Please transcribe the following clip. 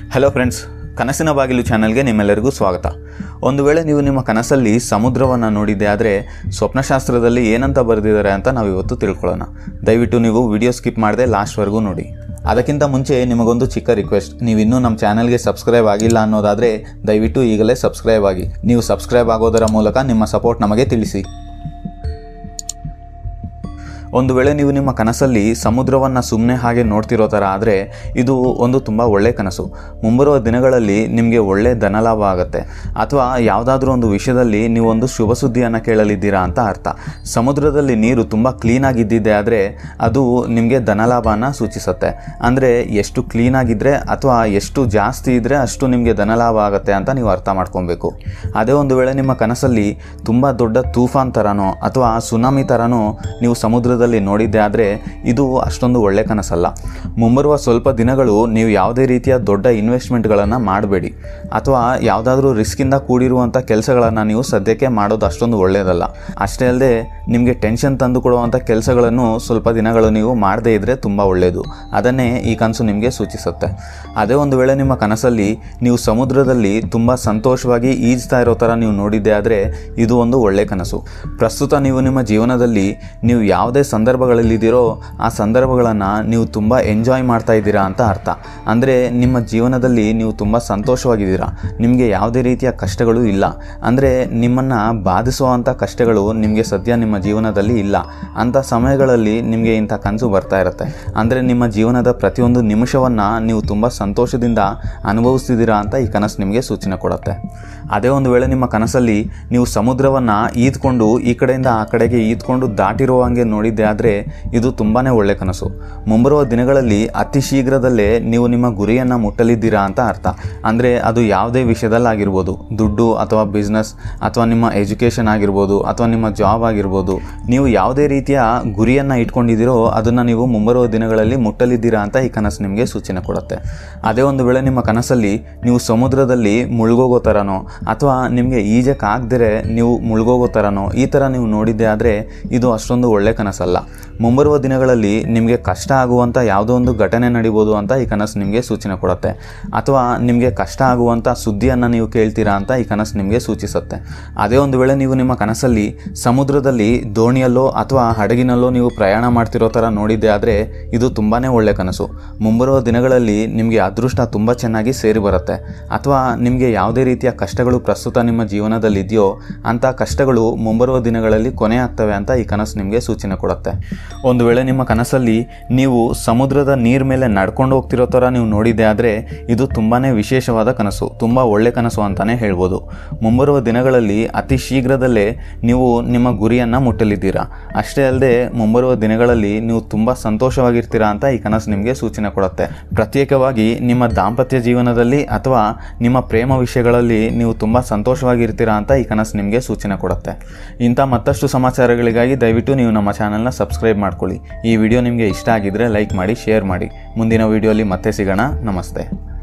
hello friends ಕನಸಿನ ಬಾಗಿಲು ಚಾನಲ್ಗೆ ನಿಮ್ಮೆಲ್ಲರಿಗೂ ಸ್ವಾಗತ ಒಂದು ವೇಳೆ ನೀವು ನಿಮ್ಮ ಕನಸಲ್ಲಿ ಸಮುದ್ರವನ್ನು ನೋಡಿದ್ದೆ ಆದರೆ ಸ್ವಪ್ನಶಾಸ್ತ್ರದಲ್ಲಿ ಏನಂತ ಬರೆದಿದ್ದಾರೆ ಅಂತ ನಾವು ಇವತ್ತು ತಿಳ್ಕೊಳ್ಳೋಣ ದಯವಿಟ್ಟು ನೀವು ವಿಡಿಯೋ ಸ್ಕಿಪ್ ಮಾಡದೆ ಲಾಸ್ಟ್ವರೆಗೂ ನೋಡಿ ಅದಕ್ಕಿಂತ ಮುಂಚೆ ನಿಮಗೊಂದು ಚಿಕ್ಕ ರಿಕ್ವೆಸ್ಟ್ ನೀವು ಇನ್ನೂ ನಮ್ಮ ಚಾನಲ್ಗೆ ಸಬ್ಸ್ಕ್ರೈಬ್ ಆಗಿಲ್ಲ ಅನ್ನೋದಾದರೆ ದಯವಿಟ್ಟು ಈಗಲೇ ಸಬ್ಸ್ಕ್ರೈಬ್ ಆಗಿ ನೀವು ಸಬ್ಸ್ಕ್ರೈಬ್ ಆಗೋದರ ಮೂಲಕ ನಿಮ್ಮ ಸಪೋರ್ಟ್ ನಮಗೆ ತಿಳಿಸಿ ಒಂದು ವೇಳೆ ನೀವು ನಿಮ್ಮ ಕನಸಲ್ಲಿ ಸಮುದ್ರವನ್ನು ಸುಮ್ಮನೆ ಹಾಗೆ ನೋಡ್ತಿರೋ ಥರ ಆದರೆ ಇದು ಒಂದು ತುಂಬ ಒಳ್ಳೆಯ ಕನಸು ಮುಂಬರುವ ದಿನಗಳಲ್ಲಿ ನಿಮಗೆ ಒಳ್ಳೆ ಧನಲಾಭ ಆಗುತ್ತೆ ಅಥವಾ ಯಾವುದಾದ್ರೂ ಒಂದು ವಿಷಯದಲ್ಲಿ ನೀವು ಒಂದು ಶುಭ ಸುದ್ದಿಯನ್ನು ಕೇಳಲಿದ್ದೀರಾ ಅಂತ ಅರ್ಥ ಸಮುದ್ರದಲ್ಲಿ ನೀರು ತುಂಬ ಕ್ಲೀನಾಗಿದ್ದಿದೆ ಆದರೆ ಅದು ನಿಮಗೆ ಧನಲಾಭನ ಸೂಚಿಸುತ್ತೆ ಅಂದರೆ ಎಷ್ಟು ಕ್ಲೀನಾಗಿದ್ದರೆ ಅಥವಾ ಎಷ್ಟು ಜಾಸ್ತಿ ಇದ್ದರೆ ಅಷ್ಟು ನಿಮಗೆ ಧನಲಾಭ ಆಗುತ್ತೆ ಅಂತ ನೀವು ಅರ್ಥ ಮಾಡ್ಕೊಬೇಕು ಅದೇ ಒಂದು ವೇಳೆ ನಿಮ್ಮ ಕನಸಲ್ಲಿ ತುಂಬ ದೊಡ್ಡ ತೂಫಾನ್ ಥರನೋ ಅಥವಾ ಸುನಾಮಿ ಥರನೋ ನೀವು ಸಮುದ್ರದಲ್ಲಿ ನೋಡಿದ್ದೆ ಆದರೆ ಇದು ಅಷ್ಟೊಂದು ಒಳ್ಳೆ ಕನಸಲ್ಲ ಮುಂಬರುವ ಸ್ವಲ್ಪ ದಿನಗಳು ನೀವು ಯಾವುದೇ ರೀತಿಯ ದೊಡ್ಡ ಇನ್ವೆಸ್ಟ್ಮೆಂಟ್ಗಳನ್ನು ಮಾಡಬೇಡಿ ಅಥವಾ ಯಾವುದಾದ್ರೂ ರಿಸ್ಕಿಂದ ಕೂಡಿರುವಂಥ ಕೆಲಸಗಳನ್ನು ನೀವು ಸದ್ಯಕ್ಕೆ ಮಾಡೋದು ಅಷ್ಟೊಂದು ಒಳ್ಳೆಯದಲ್ಲ ಅಷ್ಟೇ ಅಲ್ಲದೆ ನಿಮಗೆ ಟೆನ್ಷನ್ ತಂದು ಕೊಡುವಂಥ ಕೆಲಸಗಳನ್ನು ಸ್ವಲ್ಪ ದಿನಗಳು ನೀವು ಮಾಡದೇ ಇದ್ದರೆ ತುಂಬ ಒಳ್ಳೆಯದು ಅದನ್ನೇ ಈ ಕನಸು ನಿಮಗೆ ಸೂಚಿಸುತ್ತೆ ಅದೇ ಒಂದು ವೇಳೆ ನಿಮ್ಮ ಕನಸಲ್ಲಿ ನೀವು ಸಮುದ್ರದಲ್ಲಿ ತುಂಬ ಸಂತೋಷವಾಗಿ ಈಜ್ತಾ ಇರೋ ಥರ ನೀವು ನೋಡಿದ್ದೆ ಆದರೆ ಇದು ಒಂದು ಒಳ್ಳೆ ಕನಸು ಪ್ರಸ್ತುತ ನೀವು ನಿಮ್ಮ ಜೀವನದಲ್ಲಿ ನೀವು ಯಾವುದೇ ಸಂದರ್ಭಗಳಲ್ಲಿದ್ದೀರೋ ಆ ಸಂದರ್ಭಗಳನ್ನು ನೀವು ತುಂಬ ಎಂಜಾಯ್ ಮಾಡ್ತಾ ಇದ್ದೀರಾ ಅಂತ ಅರ್ಥ ಅಂದರೆ ನಿಮ್ಮ ಜೀವನದಲ್ಲಿ ನೀವು ತುಂಬ ಸಂತೋಷವಾಗಿದ್ದೀರಾ ನಿಮಗೆ ಯಾವುದೇ ರೀತಿಯ ಕಷ್ಟಗಳು ಇಲ್ಲ ಅಂದರೆ ನಿಮ್ಮನ್ನು ಬಾಧಿಸುವಂಥ ಕಷ್ಟಗಳು ನಿಮಗೆ ಸದ್ಯ ನಿಮ್ಮ ಜೀವನದಲ್ಲಿ ಇಲ್ಲ ಅಂಥ ಸಮಯಗಳಲ್ಲಿ ನಿಮಗೆ ಇಂಥ ಕನಸು ಬರ್ತಾ ಇರುತ್ತೆ ಅಂದರೆ ನಿಮ್ಮ ಜೀವನದ ಪ್ರತಿಯೊಂದು ನಿಮಿಷವನ್ನು ನೀವು ತುಂಬ ಸಂತೋಷದಿಂದ ಅನುಭವಿಸ್ತಿದ್ದೀರಾ ಅಂತ ಈ ಕನಸು ನಿಮಗೆ ಸೂಚನೆ ಕೊಡುತ್ತೆ ಅದೇ ಒಂದು ವೇಳೆ ನಿಮ್ಮ ಕನಸಲ್ಲಿ ನೀವು ಸಮುದ್ರವನ್ನು ಈದ್ಕೊಂಡು ಈ ಕಡೆಯಿಂದ ಆ ಕಡೆಗೆ ಈದ್ಕೊಂಡು ದಾಟಿರೋ ಹಂಗೆ ನೋಡಿದ್ದೆ ಆದರೆ ಇದು ತುಂಬಾ ಒಳ್ಳೆ ಕನಸು ಮುಂಬರುವ ದಿನಗಳಲ್ಲಿ ಅತಿ ಶೀಘ್ರದಲ್ಲೇ ನೀವು ನಿಮ್ಮ ಗುರಿಯನ್ನು ಮುಟ್ಟಲಿದ್ದೀರಾ ಅಂತ ಅರ್ಥ ಅಂದರೆ ಅದು ಯಾವುದೇ ವಿಷಯದಲ್ಲಾಗಿರ್ಬೋದು ದುಡ್ಡು ಅಥವಾ ಬಿಸ್ನೆಸ್ ಅಥವಾ ನಿಮ್ಮ ಎಜುಕೇಷನ್ ಆಗಿರ್ಬೋದು ಅಥವಾ ನಿಮ್ಮ ಜಾಬ್ ಆಗಿರ್ಬೋದು ನೀವು ಯಾವುದೇ ರೀತಿಯ ಗುರಿಯನ್ನು ಇಟ್ಕೊಂಡಿದ್ದೀರೋ ಅದನ್ನು ನೀವು ಮುಂಬರುವ ದಿನಗಳಲ್ಲಿ ಮುಟ್ಟಲಿದ್ದೀರಾ ಅಂತ ಈ ಕನಸು ನಿಮಗೆ ಸೂಚನೆ ಕೊಡುತ್ತೆ ಅದೇ ಒಂದು ವೇಳೆ ನಿಮ್ಮ ಕನಸಲ್ಲಿ ನೀವು ಸಮುದ್ರದಲ್ಲಿ ಮುಳುಗೋಗೋ ಥರನೋ ಅಥವಾ ನಿಮಗೆ ಈಜಕ್ಕಾಗದಿರೆ ನೀವು ಮುಳುಗೋಗೋ ಥರನೋ ಈ ಥರ ನೀವು ನೋಡಿದ್ದೆ ಆದರೆ ಇದು ಅಷ್ಟೊಂದು ಒಳ್ಳೆ ಕನಸಲ್ಲ ಮುಂಬರುವ ದಿನಗಳಲ್ಲಿ ನಿಮಗೆ ಕಷ್ಟ ಆಗುವಂಥ ಯಾವುದೋ ಒಂದು ಘಟನೆ ನಡಿಬೋದು ಅಂತ ಈ ಕನಸು ನಿಮಗೆ ಸೂಚನೆ ಕೊಡುತ್ತೆ ಅಥವಾ ನಿಮಗೆ ಕಷ್ಟ ಆಗುವಂಥ ಸುದ್ದಿಯನ್ನು ನೀವು ಕೇಳ್ತೀರಾ ಅಂತ ಈ ಕನಸು ನಿಮಗೆ ಸೂಚಿಸುತ್ತೆ ಅದೇ ಒಂದು ವೇಳೆ ನೀವು ನಿಮ್ಮ ಕನಸಲ್ಲಿ ಸಮುದ್ರದಲ್ಲಿ ದೋಣಿಯಲ್ಲೋ ಅಥವಾ ಹಡಗಿನಲ್ಲೋ ನೀವು ಪ್ರಯಾಣ ಮಾಡ್ತಿರೋ ಥರ ನೋಡಿದ್ದೆ ಆದರೆ ಇದು ತುಂಬಾ ಒಳ್ಳೆ ಕನಸು ಮುಂಬರುವ ದಿನಗಳಲ್ಲಿ ನಿಮಗೆ ಅದೃಷ್ಟ ತುಂಬ ಚೆನ್ನಾಗಿ ಸೇರಿ ಬರುತ್ತೆ ಅಥವಾ ನಿಮಗೆ ಯಾವುದೇ ರೀತಿಯ ಕಷ್ಟಗಳು ಪ್ರಸ್ತುತ ನಿಮ್ಮ ಜೀವನದಲ್ಲಿ ಇದೆಯೋ ಅಂಥ ಕಷ್ಟಗಳು ಮುಂಬರುವ ದಿನಗಳಲ್ಲಿ ಕೊನೆ ಆಗ್ತವೆ ಅಂತ ಈ ಕನಸು ನಿಮಗೆ ಸೂಚನೆ ಕೊಡುತ್ತೆ ಒಂದು ವೇಳೆ ನಿಮ್ಮ ಕನಸಲ್ಲಿ ನೀವು ಸಮುದ್ರದ ನೀರ್ ಮೇಲೆ ನಡ್ಕೊಂಡು ಹೋಗ್ತಿರೋ ಥರ ನೀವು ನೋಡಿದ್ದೆ ಆದರೆ ಇದು ತುಂಬಾ ವಿಶೇಷವಾದ ಕನಸು ತುಂಬ ಒಳ್ಳೆ ಕನಸು ಅಂತಲೇ ಹೇಳ್ಬೋದು ಮುಂಬರುವ ದಿನಗಳಲ್ಲಿ ಅತಿ ಶೀಘ್ರದಲ್ಲೇ ನೀವು ನಿಮ್ಮ ಗುರಿಯನ್ನು ಮುಟ್ಟಲಿದ್ದೀರಾ ಅಷ್ಟೇ ಅಲ್ಲದೆ ಮುಂಬರುವ ದಿನಗಳಲ್ಲಿ ನೀವು ತುಂಬ ಸಂತೋಷವಾಗಿರ್ತೀರಾ ಅಂತ ಈ ಕನಸು ನಿಮಗೆ ಸೂಚನೆ ಕೊಡುತ್ತೆ ಪ್ರತ್ಯೇಕವಾಗಿ ನಿಮ್ಮ ದಾಂಪತ್ಯ ಜೀವನದಲ್ಲಿ ಅಥವಾ ನಿಮ್ಮ ಪ್ರೇಮ ವಿಷಯಗಳಲ್ಲಿ ನೀವು ತುಂಬ ಸಂತೋಷವಾಗಿರ್ತೀರಾ ಅಂತ ಈ ಕನಸು ನಿಮಗೆ ಸೂಚನೆ ಕೊಡುತ್ತೆ ಇಂಥ ಮತ್ತಷ್ಟು ಸಮಾಚಾರಗಳಿಗಾಗಿ ದಯವಿಟ್ಟು ನೀವು ನಮ್ಮ ಚಾನಲ್ನ ಸಬ್ಸ್ಕ್ರೈಬ್ ಮಾಡ್ಕೊಳ್ಳಿ ಈ ವಿಡಿಯೋ ನಿಮಗೆ ಇಷ್ಟ ಆಗಿದ್ದರೆ ಲೈಕ್ ಮಾಡಿ ಶೇರ್ ಮಾಡಿ ಮುಂದಿನ ವಿಡಿಯೋಲಿ ಮತ್ತೆ ಸಿಗೋಣ ನಮಸ್ತೆ